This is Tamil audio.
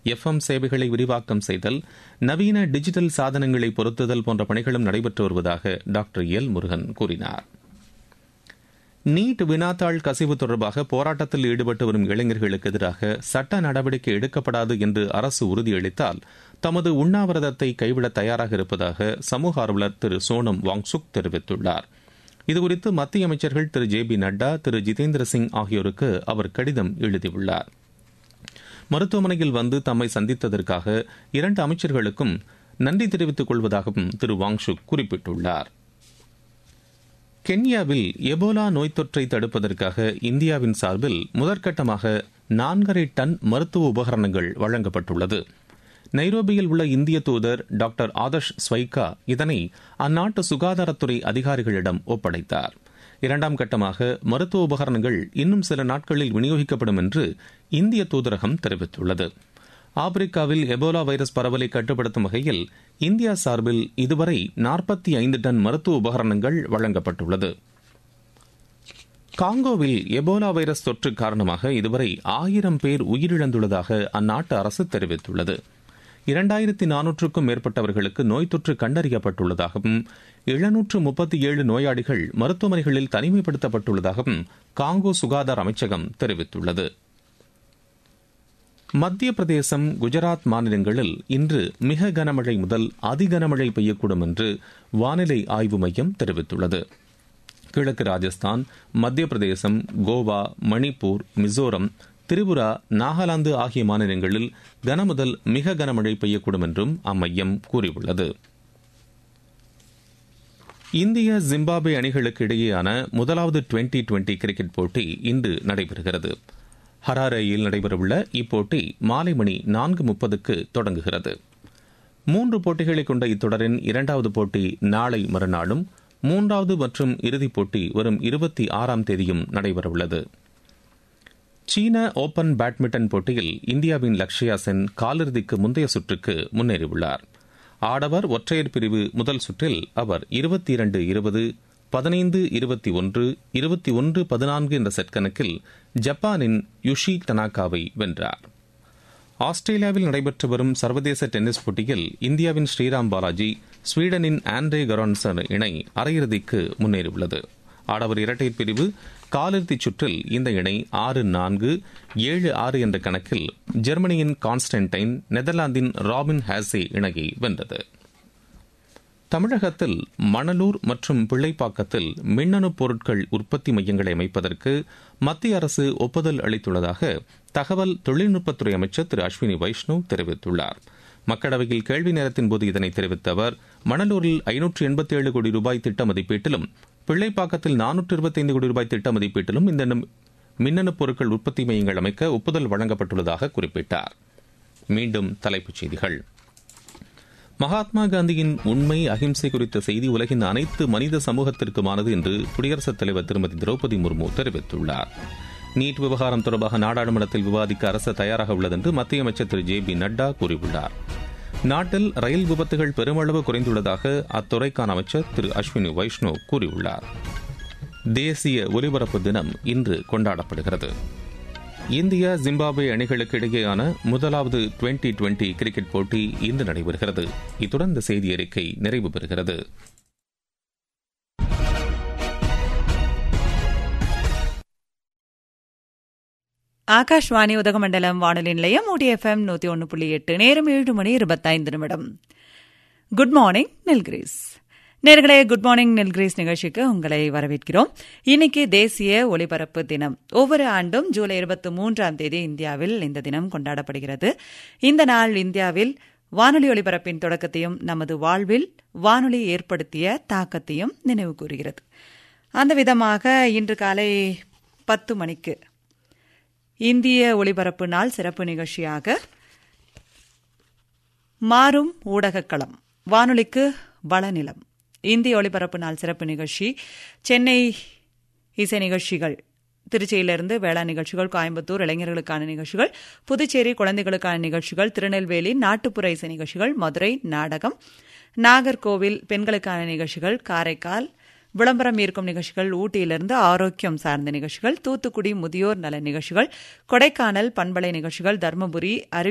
எஃப்எம் சேவைகளை விரிவாக்கம் செய்தல் நவீன டிஜிட்டல் சாதனங்களை பொருத்துதல் போன்ற பணிகளும் நடைபெற்று வருவதாக டாக்டர் எல் முருகன் கூறினார் நீட் வினாத்தாள் கசிவு தொடர்பாக போராட்டத்தில் ஈடுபட்டு வரும் இளைஞர்களுக்கு எதிராக சட்ட நடவடிக்கை எடுக்கப்படாது என்று அரசு உறுதியளித்தால் தமது உண்ணாவிரதத்தை கைவிட தயாராக இருப்பதாக சமூக ஆர்வலர் திரு சோனம் வாங்சுக் தெரிவித்துள்ளார் இதுகுறித்து மத்திய அமைச்சர்கள் திரு ஜே பி நட்டா திரு ஜிதேந்திர சிங் ஆகியோருக்கு அவர் கடிதம் எழுதியுள்ளார் மருத்துவமனையில் வந்து தம்மை சந்தித்ததற்காக இரண்டு அமைச்சர்களுக்கும் நன்றி தெரிவித்துக் கொள்வதாகவும் திரு வாங்சுக் குறிப்பிட்டுள்ளார் கென்யாவில் எபோலா நோய் தொற்றை தடுப்பதற்காக இந்தியாவின் சார்பில் முதற்கட்டமாக நான்கரை டன் மருத்துவ உபகரணங்கள் வழங்கப்பட்டுள்ளது நைரோபியில் உள்ள இந்திய தூதர் டாக்டர் ஆதர்ஷ் ஸ்வைகா இதனை அந்நாட்டு சுகாதாரத்துறை அதிகாரிகளிடம் ஒப்படைத்தார் இரண்டாம் கட்டமாக மருத்துவ உபகரணங்கள் இன்னும் சில நாட்களில் விநியோகிக்கப்படும் என்று இந்திய தூதரகம் தெரிவித்துள்ளது ஆப்பிரிக்காவில் எபோலா வைரஸ் பரவலை கட்டுப்படுத்தும் வகையில் இந்தியா சார்பில் இதுவரை நாற்பத்தி ஐந்து டன் மருத்துவ உபகரணங்கள் வழங்கப்பட்டுள்ளது காங்கோவில் எபோலா வைரஸ் தொற்று காரணமாக இதுவரை ஆயிரம் பேர் உயிரிழந்துள்ளதாக அந்நாட்டு அரசு தெரிவித்துள்ளது இரண்டாயிரத்தி நானூற்றுக்கும் மேற்பட்டவர்களுக்கு நோய் தொற்று கண்டறியப்பட்டுள்ளதாகவும் எழுநூற்று முப்பத்தி ஏழு நோயாளிகள் மருத்துவமனைகளில் தனிமைப்படுத்தப்பட்டுள்ளதாகவும் காங்கோ சுகாதார அமைச்சகம் தெரிவித்துள்ளது மத்திய பிரதேசம் குஜராத் மாநிலங்களில் இன்று மிக கனமழை முதல் அதிகனமழை பெய்யக்கூடும் என்று வானிலை ஆய்வு மையம் தெரிவித்துள்ளது கிழக்கு ராஜஸ்தான் மத்திய பிரதேசம் கோவா மணிப்பூர் மிசோரம் திரிபுரா நாகாலாந்து ஆகிய மாநிலங்களில் கனமுதல் மிக கனமழை பெய்யக்கூடும் என்றும் அம்மையம் கூறியுள்ளது இந்திய ஜிம்பாப்வே அணிகளுக்கு இடையேயான முதலாவது டுவெண்டி டுவெண்டி கிரிக்கெட் போட்டி இன்று நடைபெறுகிறது ஹராரேயில் நடைபெறவுள்ள இப்போட்டி மாலை மணி நான்கு முப்பதுக்கு தொடங்குகிறது மூன்று போட்டிகளை கொண்ட இத்தொடரின் இரண்டாவது போட்டி நாளை மறுநாளும் மூன்றாவது மற்றும் இறுதிப் போட்டி வரும் இருபத்தி ஆறாம் தேதியும் நடைபெறவுள்ளது சீன ஓபன் பேட்மிண்டன் போட்டியில் இந்தியாவின் லக்ஷயா சென் காலிறுதிக்கு முந்தைய சுற்றுக்கு முன்னேறியுள்ளார் ஆடவர் ஒற்றையர் பிரிவு முதல் சுற்றில் அவர் இருபத்தி இரண்டு இருபது பதினைந்து இருபத்தி ஒன்று இருபத்தி ஒன்று பதினான்கு என்ற செட் கணக்கில் ஜப்பானின் யுஷி தனாகாவை வென்றார் ஆஸ்திரேலியாவில் நடைபெற்று வரும் சர்வதேச டென்னிஸ் போட்டியில் இந்தியாவின் ஸ்ரீராம் பாலாஜி ஸ்வீடனின் ஆண்ட்ரே கரான்சன் இணை அரையிறுதிக்கு முன்னேறியுள்ளது ஆடவர் இரட்டையர் பிரிவு காலிறுதிச் சுற்றில் இந்த இணை ஆறு நான்கு ஏழு ஆறு என்ற கணக்கில் ஜெர்மனியின் கான்ஸ்டன்டைன் நெதர்லாந்தின் ராபின் ஹாசே இணையை வென்றது தமிழகத்தில் மணலூர் மற்றும் பிள்ளைப்பாக்கத்தில் மின்னணு பொருட்கள் உற்பத்தி மையங்களை அமைப்பதற்கு மத்திய அரசு ஒப்புதல் அளித்துள்ளதாக தகவல் தொழில்நுட்பத்துறை அமைச்சர் திரு அஸ்வினி வைஷ்ணவ் தெரிவித்துள்ளார் மக்களவையில் கேள்வி நேரத்தின் போது இதனை தெரிவித்த அவர் மணலூரில் ஐநூற்று எண்பத்தி ஏழு கோடி ரூபாய் திட்ட மதிப்பீட்டிலும் பிள்ளைப்பாக்கத்தில் நானூற்று இருபத்தைந்து கோடி ரூபாய் திட்ட மதிப்பீட்டிலும் இந்த மின்னணு பொருட்கள் உற்பத்தி மையங்கள் அமைக்க ஒப்புதல் வழங்கப்பட்டுள்ளதாக குறிப்பிட்டார் மீண்டும் தலைப்புச் செய்திகள் மகாத்மா காந்தியின் உண்மை அகிம்சை குறித்த செய்தி உலகின் அனைத்து மனித சமூகத்திற்குமானது என்று குடியரசுத் தலைவர் திருமதி திரௌபதி முர்மு தெரிவித்துள்ளார் நீட் விவகாரம் தொடர்பாக நாடாளுமன்றத்தில் விவாதிக்க அரசு தயாராக உள்ளது என்று மத்திய அமைச்சர் திரு ஜே பி நட்டா கூறியுள்ளார் நாட்டில் ரயில் விபத்துகள் பெருமளவு குறைந்துள்ளதாக அத்துறைக்கான அமைச்சர் திரு அஸ்வினி வைஷ்ணவ் கூறியுள்ளார் தேசிய ஒலிபரப்பு தினம் இன்று கொண்டாடப்படுகிறது இந்தியா ஜிம்பாப்வே அணிகளுக்கு இடையேயான முதலாவது டுவெண்டி டுவெண்டி கிரிக்கெட் போட்டி இன்று நடைபெறுகிறது இத்துடன் இந்த செய்தி அறிக்கை நிறைவு பெறுகிறது ஆகாஷ்வாணி உதகமண்டலம் வானொலி நிலையம் ஊடி எஃப்எம் நூத்தி ஒன்று புள்ளி எட்டு நேரம் ஏழு மணி இருபத்தைந்து நிமிடம் குட் மார்னிங் நெல்கிரீஸ் நேர்களே குட் மார்னிங் நெல்கிரீஸ் நிகழ்ச்சிக்கு உங்களை வரவேற்கிறோம் இன்னைக்கு தேசிய ஒலிபரப்பு தினம் ஒவ்வொரு ஆண்டும் ஜூலை இருபத்தி மூன்றாம் தேதி இந்தியாவில் இந்த தினம் கொண்டாடப்படுகிறது இந்த நாள் இந்தியாவில் வானொலி ஒலிபரப்பின் தொடக்கத்தையும் நமது வாழ்வில் வானொலி ஏற்படுத்திய தாக்கத்தையும் நினைவு கூறுகிறது அந்த விதமாக இன்று காலை பத்து மணிக்கு இந்திய ஒலிபரப்பு நாள் சிறப்பு நிகழ்ச்சியாக மாறும் ஊடகக்களம் வானொலிக்கு வளநிலம் இந்திய ஒலிபரப்பு நாள் சிறப்பு நிகழ்ச்சி சென்னை இசை நிகழ்ச்சிகள் திருச்சியிலிருந்து வேளாண் நிகழ்ச்சிகள் கோயம்புத்தூர் இளைஞர்களுக்கான நிகழ்ச்சிகள் புதுச்சேரி குழந்தைகளுக்கான நிகழ்ச்சிகள் திருநெல்வேலி நாட்டுப்புற இசை நிகழ்ச்சிகள் மதுரை நாடகம் நாகர்கோவில் பெண்களுக்கான நிகழ்ச்சிகள் காரைக்கால் விளம்பரம் ஈர்க்கும் நிகழ்ச்சிகள் ஊட்டியிலிருந்து ஆரோக்கியம் சார்ந்த நிகழ்ச்சிகள் தூத்துக்குடி முதியோர் நல நிகழ்ச்சிகள் கொடைக்கானல் பண்பலை நிகழ்ச்சிகள் தருமபுரி அறிவி